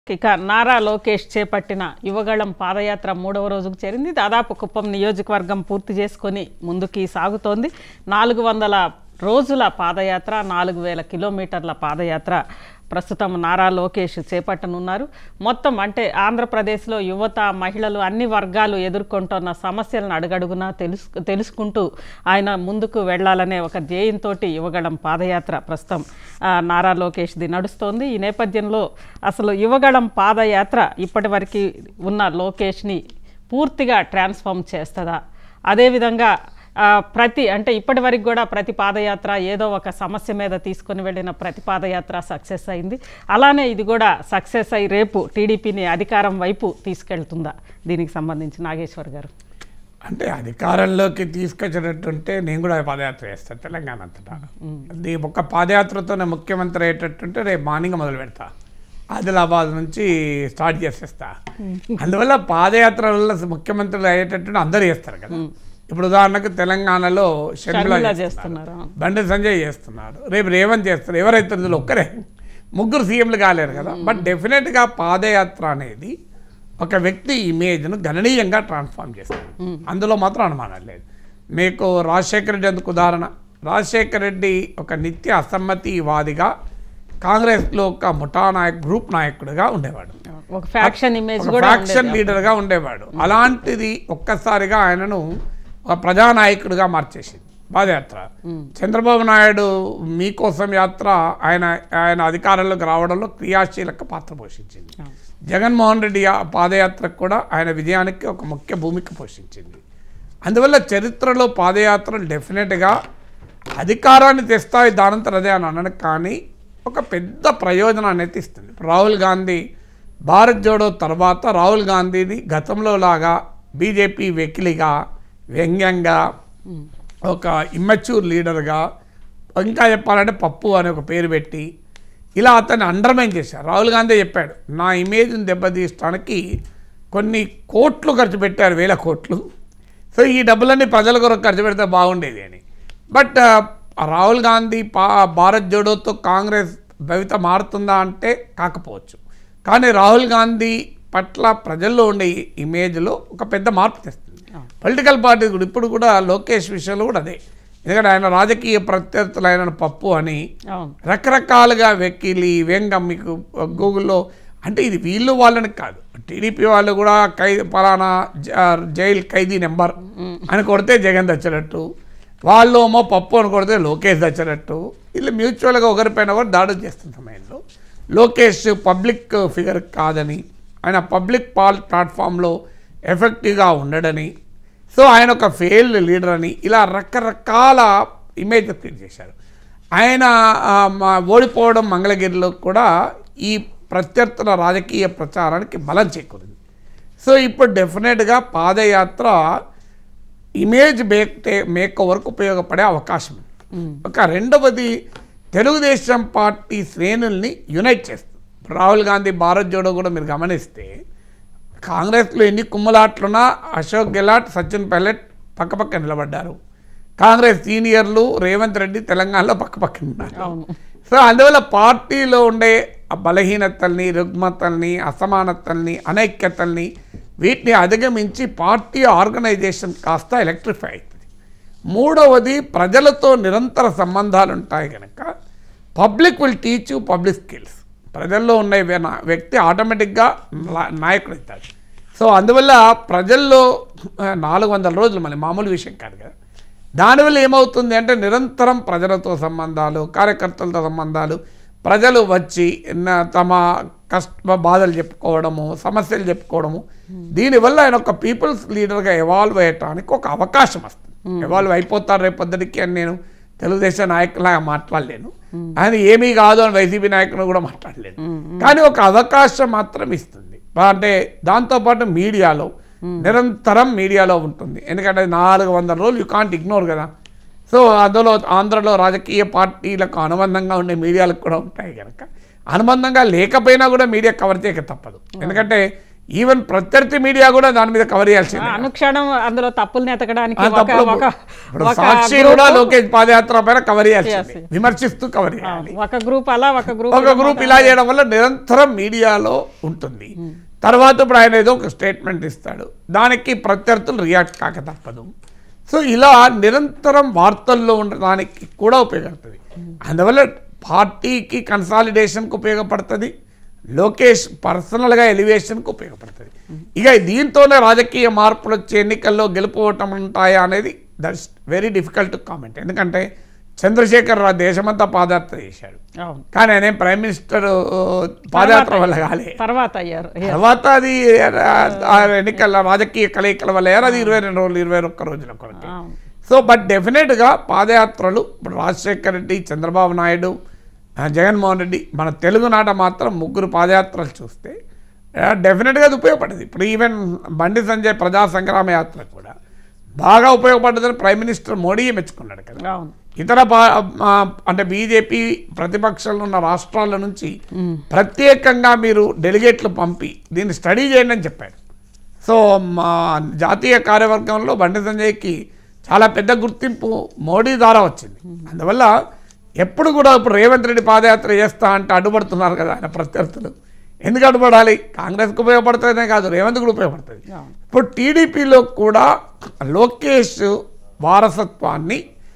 ఇక నారా లోకేష్ చేపట్టిన యువగళం పాదయాత్ర మూడవ రోజుకు చేరింది దాదాపు కుప్పం నియోజకవర్గం పూర్తి చేసుకొని ముందుకి సాగుతోంది నాలుగు వందల రోజుల పాదయాత్ర నాలుగు వేల కిలోమీటర్ల పాదయాత్ర ప్రస్తుతం నారా లోకేష్ చేపట్టనున్నారు మొత్తం అంటే ఆంధ్రప్రదేశ్లో యువత మహిళలు అన్ని వర్గాలు ఎదుర్కొంటున్న సమస్యలను అడుగడుగునా తెలుసు తెలుసుకుంటూ ఆయన ముందుకు వెళ్ళాలనే ఒక ధ్యేయంతో యువగళం పాదయాత్ర ప్రస్తుతం ఆ, నారా లోకేష్ది నడుస్తోంది ఈ నేపథ్యంలో అసలు యువగళం పాదయాత్ర ఇప్పటివరకు ఉన్న లోకేష్ని పూర్తిగా ట్రాన్స్ఫార్మ్ చేస్తుందా అదేవిధంగా ఆ, ప్రతి అంటే ఇప్పటి వరకు కూడా ప్రతి పాదయాత్ర ఏదో ఒక సమస్య మీద తీసుకొని వెళ్ళిన ప్రతి పాదయాత్ర సక్సెస్ అయింది అలానే ఇది కూడా సక్సెస్ అయి రేపు టీడీపీని అధికారం వైపు తీసుకెళ్తుందా దీనికి సంబంధించి నాగేశ్వర్ గారు అంటే అధికారంలోకి తీసుకొచ్చినట్టుంటే నేను కూడా పాదయాత్ర చేస్తాను తెలంగాణ అంతటా అది ఒక పాదయాత్రతోనే ముఖ్యమంత్రి అయ్యేటట్టుంటే రేపు మార్నింగ్ మొదలు పెడతా ఆదిలాబాద్ నుంచి స్టార్ట్ చేసేస్తా అందువల్ల పాదయాత్ర వల్ల ముఖ్యమంత్రులు అయ్యేటట్టు అందరూ చేస్తారు కదా ఇప్పుడు ఉదాహరణకు తెలంగాణలో షర్మిల షర్మిల చేస్తున్నారు. చేస్తున్నారు బండి సంజయ్ చేస్తున్నాడు రేపు రేవంత్ చేస్తారు ఎవరైతే ఇందులో ఒక్కరే ముగ్గురు సీఎంలు కాలేరు కదా బట్ డెఫినెట్గా పాదయాత్ర అనేది ఒక వ్యక్తి ఇమేజ్ను గణనీయంగా ట్రాన్స్ఫార్మ్ చేస్తుంది అందులో మాత్రం అనుమానం లేదు మీకు రాజశేఖర రెడ్డి ఎందుకు ఉదాహరణ రాజశేఖర రెడ్డి ఒక నిత్య అసమ్మతివాదిగా కాంగ్రెస్లో ఒక ముఠా నాయక్ గ్రూప్ నాయకుడిగా ఉండేవాడు ఒక ఫ్యాక్షన్ ఇమేజ్ ఒక కూడా ఫ్రాక్షన్ లీడర్గా ఉండేవాడు అలాంటిది ఒక్కసారిగా ఆయనను ఒక ప్రజానాయకుడిగా మార్చేసింది పాదయాత్ర చంద్రబాబు నాయుడు మీకోసం యాత్ర ఆయన ఆయన అధికారంలోకి రావడంలో క్రియాశీలక పాత్ర పోషించింది జగన్మోహన్ రెడ్డి ఆ పాదయాత్రకు కూడా ఆయన విజయానికి ఒక ముఖ్య భూమిక పోషించింది అందువల్ల చరిత్రలో పాదయాత్రలు డెఫినెట్గా అధికారాన్ని తెస్తాయి దానంతరం అదే అని అనను కానీ ఒక పెద్ద ప్రయోజనాన్ని అయితే ఇస్తుంది ఇప్పుడు రాహుల్ గాంధీ భారత్ జోడో తర్వాత రాహుల్ గాంధీని గతంలో లాగా బీజేపీ వెకిలిగా వ్యంగ్యంగా ఒక ఇమ్మెచ్యూర్ లీడర్గా ఇంకా చెప్పాలంటే పప్పు అనే ఒక పేరు పెట్టి ఇలా అతన్ని అండర్మైన్ చేశారు రాహుల్ గాంధీ చెప్పాడు నా ఇమేజ్ని దెబ్బతీయడానికి కొన్ని కోట్లు ఖర్చు పెట్టారు వేల కోట్లు సో ఈ డబ్బులన్నీ ప్రజల కొరకు ఖర్చు పెడితే బాగుండేది అని బట్ రాహుల్ గాంధీ పా భారత్ జోడోతో కాంగ్రెస్ భవిత మారుతుందా అంటే కాకపోవచ్చు కానీ రాహుల్ గాంధీ పట్ల ప్రజల్లో ఉండే ఇమేజ్లో ఒక పెద్ద మార్పు తెస్తుంది పొలిటికల్ పార్టీ కూడా ఇప్పుడు కూడా లోకేష్ విషయంలో కూడా అదే ఎందుకంటే ఆయన రాజకీయ ప్రత్యర్థులు ఆయన పప్పు అని అవును రకరకాలుగా వెక్కిలి వ్యంగం మీకు గూగుల్లో అంటే ఇది వీళ్ళు వాళ్ళని కాదు టీడీపీ వాళ్ళు కూడా ఖైదీ పలానా జ- జైల్ ఖైదీ నెంబర్ అని కొడితే జగన్ తెచ్చినట్టు వాళ్ళు ఏమో పప్పు అని కొడితే లోకేష్ తెచ్చినట్టు వీళ్ళు మ్యూచువల్గా ఒకరిపైన ఒకరు దాడులు చేస్తున్న సమయంలో లోకేష్ పబ్లిక్ ఫిగర్ కాదని ఆయన పబ్లిక్ పాల్ ప్లాట్ఫామ్లో ఎఫెక్టివ్గా ఉండడని సో ఆయన ఒక ఫెయిల్డ్ లీడర్ అని ఇలా రకరకాల ఇమేజ్ క్రియేట్ చేశారు ఆయన ఆ, మా ఓడిపోవడం మంగళగిరిలో కూడా ఈ ప్రత్యర్థుల రాజకీయ ప్రచారానికి బలం చేకూరింది సో ఇప్పుడు డెఫినెట్గా పాదయాత్ర ఇమేజ్ మేక్ మేక్ ఓవర్కి ఉపయోగపడే అవకాశం ఉంది ఒక రెండవది తెలుగుదేశం పార్టీ శ్రేణుల్ని యునైట్ చేస్తుంది రాహుల్ గాంధీ భారత్ జోడో కూడా మీరు గమనిస్తే కాంగ్రెస్లో ఎన్ని కుమ్మలాట్లున్నా అశోక్ గెలాట్ సచిన్ పైలట్ పక్కపక్క నిలబడ్డారు కాంగ్రెస్ సీనియర్లు రేవంత్ రెడ్డి తెలంగాణలో పక్కపక్కన ఉన్నారు అవును సో అందువల్ల పార్టీలో ఉండే ఆ బలహీనతల్ని రుగ్మతల్ని అసమానతల్ని అనైక్యతల్ని వీటిని అధిగమించి పార్టీ ఆర్గనైజేషన్ కాస్త ఎలక్ట్రిఫై అవుతుంది మూడవది ప్రజలతో నిరంతర సంబంధాలు ఉంటాయి కనుక public will teach you public skills ప్రజల్లో ఉన్న వ్య- వ్యక్తి ఆటోమేటిక్గా నా- నాయకుడు అవుతాడు సో అందువల్ల ప్రజల్లో ఆ, నాలుగు వందల రోజులు మళ్ళీ మామూలు విషయం కాదు కదా దానివల్ల ఏమవుతుంది అంటే నిరంతరం ప్రజలతో సంబంధాలు కార్యకర్తలతో సంబంధాలు ప్రజలు వచ్చి నా- తమ కష్ట బాధలు చెప్పుకోవడము సమస్యలు చెప్పుకోవడము దీనివల్ల ఆయన ఒక పీపుల్స్ లీడర్గా ఎవాల్వ్ అయ్యటానికి ఒక అవకాశం వస్తుంది ఎవాల్వ్ అయిపోతారు రేపొద్దుడికి అని నేను తెలుగుదేశం నాయకులాగా మాట్లాడలేను ఆయన ఏమీ కాదు అని వైసీపీ నాయకులు కూడా మాట్లాడలేను కానీ ఒక అవకాశం మాత్రం ఇస్తుంది అంటే దాంతోపాటు మీడియాలో నిరంతరం మీడియాలో ఉంటుంది ఎందుకంటే నాలుగు వందల రోజులు యూ కాంట్ ఇగ్నోర్ కదా సో అందులో ఆంధ్రలో రాజకీయ పార్టీలకు అనుబంధంగా ఉండే మీడియాలకు కూడా ఉంటాయి కనుక అనుబంధంగా లేకపోయినా కూడా మీడియా కవర్ చేయక తప్పదు ఎందుకంటే ఈవెన్ ప్రత్యర్థి మీడియా కూడా దాని మీద కవర్ ఆ, చేయాల్సింది అనుక్షణం అందులో తప్పుల్ని ఎతకడానికి ఆ ఒక తప్పులు ఒక ఇప్పుడు ఒక సాక్షి group- కూడా లోకేష్ పాదయాత్ర పైన కవర్ చేయాల్సింది Yes. విమర్శిస్తూ కవర్ చేయాలి ఒక గ్రూప్ అలా ఒక గ్రూప్ ఒక గ్రూప్ ఇలా చేయడం వల్ల నిరంతరం మీడియాలో ఉంటుంది తర్వాత ఇప్పుడు ఆయన ఏదో ఒక స్టేట్మెంట్ ఇస్తాడు దానికి ప్రత్యర్థులు రియాక్ట్ కాక తప్పదు సో ఇలా నిరంతరం వార్తల్లో ఉండడానికి కూడా ఉపయోగపడుతుంది అందువల్ల పార్టీకి కన్సాలిడేషన్కి ఉపయోగపడుతుంది లోకేష్ పర్సనల్గా ఎలివేషన్కి ఉపయోగపడుతుంది ఇక దీంతోనే రాజకీయ మార్పులు వచ్చే ఎన్నికల్లో గెలుపోవటం ఉంటాయా అనేది దట్స్ వెరీ డిఫికల్ట్ కామెంట్ ఎందుకంటే చంద్రశేఖర్ రావు దేశమంతా పాదయాత్ర చేశాడు అవును కానీ ఆయన ఏం ప్రైమ్ మినిస్టర్ పాదయాత్ర వల్ల కాలే తర్వాత అయ్యారు తర్వాత అది ఆ ఎన్నికల రాజకీయ కలయికల వల్ల అయ్యారు అది ఇరవై రెండు రోజులు ఇరవై ఒక్క రోజుల కొరకు అవును సో బట్ డెఫినెట్గా పాదయాత్రలు ఇప్పుడు రాజశేఖర్ రెడ్డి చంద్రబాబు నాయుడు ఆ, జగన్మోహన్ రెడ్డి మన తెలుగునాట మాత్రం ముగ్గురు పాదయాత్రలు చూస్తే డెఫినెట్గా అది ఉపయోగపడింది ఇప్పుడు ఈవెన్ బండి సంజయ్ ప్రజా సంగ్రామ యాత్ర కూడా బాగా ఉపయోగపడ్డదని ప్రైమ్ మినిస్టర్ మోడీ మెచ్చుకున్నాడు కదా అవును ఇతర పా- ఆ, అంటే బీజేపీ ప్రతిపక్షంలో ఉన్న రాష్ట్రాల నుంచి ప్రత్యేకంగా మీరు డెలిగేట్లు పంపి దీన్ని స్టడీ చేయండి అని చెప్పారు సో మా జాతీయ కార్యవర్గంలో బండి సంజయ్కి చాలా పెద్ద గుర్తింపు మోడీ ద్వారా వచ్చింది అందువల్ల ఎప్పుడు కూడా ఇప్పుడు రేవంత్ రెడ్డి పాదయాత్ర చేస్తా అంటే అడ్డుపడుతున్నారు కదా ఆయన ప్రత్యర్థులు ఎందుకు అడ్డుపడాలి కాంగ్రెస్కి ఉపయోగపడుతుందనే కాదు రేవంత్ కూడా ఉపయోగపడుతుంది అవును. ఇప్పుడు టీడీపీలో కూడా లోకేష్ వారసత్వాన్ని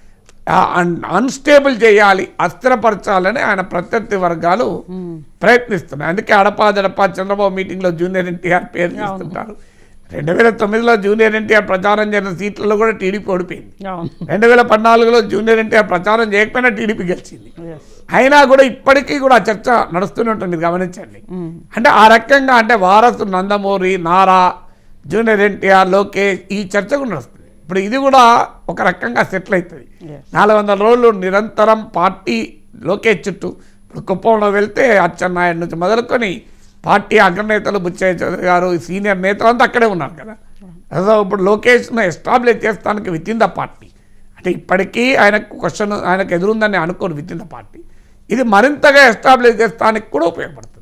అన్స్టేబుల్ చేయాలి అస్థిరపరచాలని ఆయన ప్రత్యర్థి వర్గాలు ప్రయత్నిస్తున్నాయి అందుకే అడపాదడపా చంద్రబాబు మీటింగ్లో జూనియర్ ఎన్టీఆర్ పేరు తీసుకుంటారు రెండు వేల తొమ్మిదిలో జూనియర్ ఎన్టీఆర్ ప్రచారం చేసిన సీట్లలో కూడా టీడీపీ ఓడిపోయింది అవును రెండు వేల పద్నాలుగులో జూనియర్ ఎన్టీఆర్ ప్రచారం చేయకపోయినా టీడీపీ గెలిచింది Yes. అయినా కూడా ఇప్పటికీ కూడా ఆ చర్చ నడుస్తూనే ఉంటుంది మీరు గమనించండి అంటే ఆ రకంగా అంటే వారసు నందమూరి నారా జూనియర్ ఎన్టీఆర్ లోకేష్ ఈ చర్చ కూడా నడుస్తుంది ఇప్పుడు ఇది కూడా ఒక రకంగా సెటిల్ అవుతుంది Yes. నాలుగు వందల రోజులు నిరంతరం పార్టీ లోకేష్ చుట్టూ ఇప్పుడు కుప్పంలో వెళ్తే అచ్చెన్నాయుడు నుంచి మొదలుకొని పార్టీ అగ్రనేతలు బుచ్చయ్య చౌదరి గారు ఈ సీనియర్ నేతలు అంతా అక్కడే ఉన్నారు కదా సో ఇప్పుడు లోకేష్ను ఎస్టాబ్లిష్ చేస్తానికి విత్ ఇన్ ద పార్టీ అంటే ఇప్పటికీ ఆయనకు క్వశ్చన్ ఆయనకు ఎదురుందని అనుకోరు విత్ ఇన్ ద పార్టీ ఇది మరింతగా ఎస్టాబ్లిష్ చేస్తానికి కూడా ఉపయోగపడుతుంది